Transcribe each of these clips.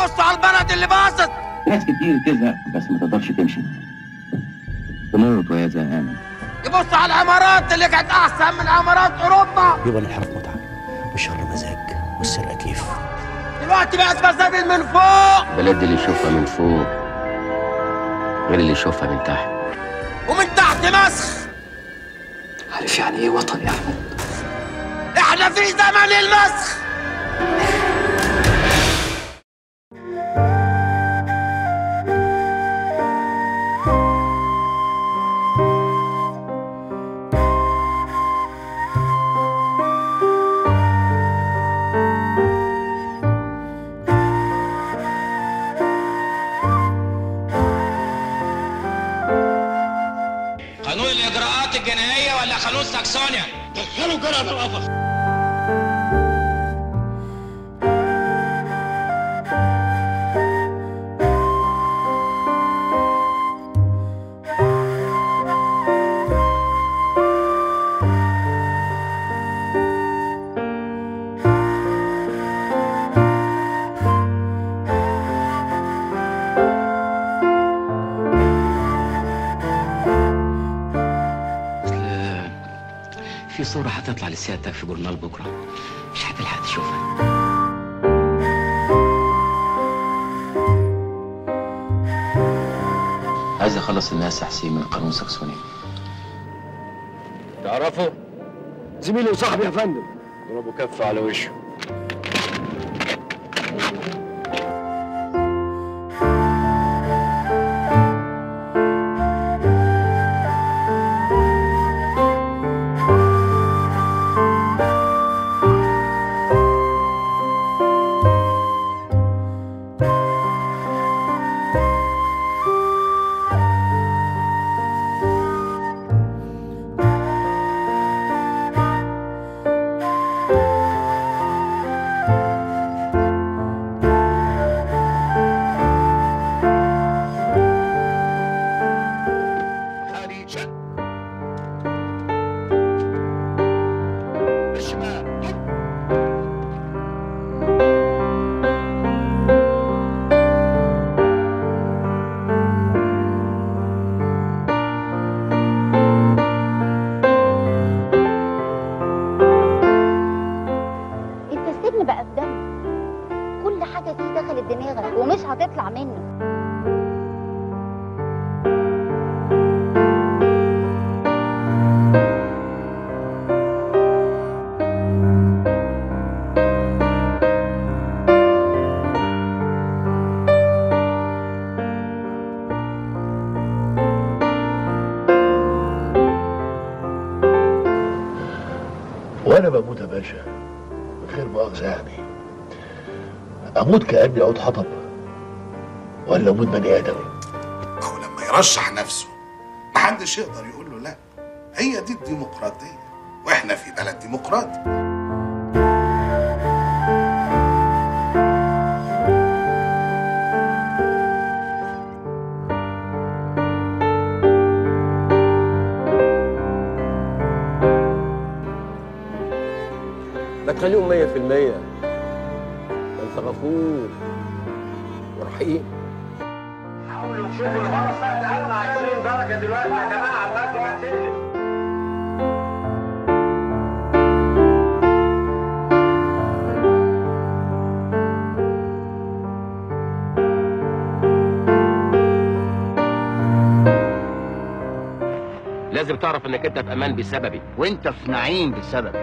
يبص على البلد اللي باظت ناس كتير تزهق بس ما تقدرش تمشي تموت وهي زهقانة يبص على العمارات اللي كانت احسن من عمارات اوروبا يبقى الانحراف متعة والشر مزاج والسرقة كيف دلوقتي بقت مسابل من فوق البلد اللي يشوفها من فوق غير اللي يشوفها من تحت ومن تحت مسخ عارف يعني ايه وطن يا احمد احنا في زمن المسخ قانون الاجراءات الجنائيه ولا قانون ساكسونيا دخلوا جرأة القفص اصل في صورة هتطلع لسيادتك في جورنال بكرة مش هتلحق تشوفها عايز اخلص الناس يا حسين من قانون ساكسوني تعرفه؟ زميلي وصاحبي يا فندم ضربوا كف على وشه خارجا الشمال انت السجن بقى في دم كل حاجه فيه دخلت دماغك ومش هتطلع منه وانا بموت يا باشا من غير مؤاخذه يعني اموت كاني عود حطب ولا اموت بني ادم هو لما يرشح نفسه محدش يقدر يقول له لا هي دي الديمقراطية واحنا في بلد ديمقراطي ما تخليهم مية في المية ده انت غفور ورحيم لازم تعرف انك انت في امان بسببي وانت في نعيم بسبب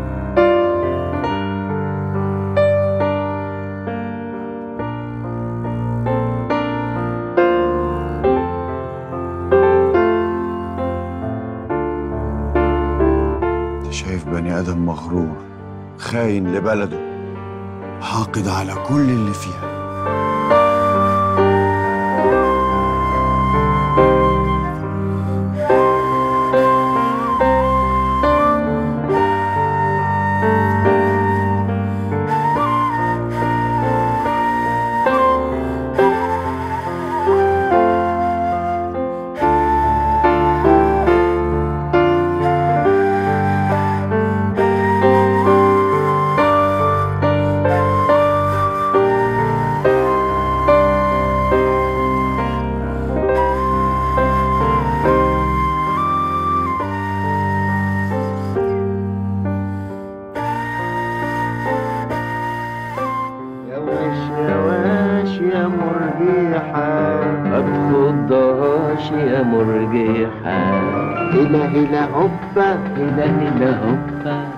انت شايف بني ادم مغرور خاين لبلده حاقد على كل اللي فيها مرجحة هلا هلا هوبا هلا هلا هوبا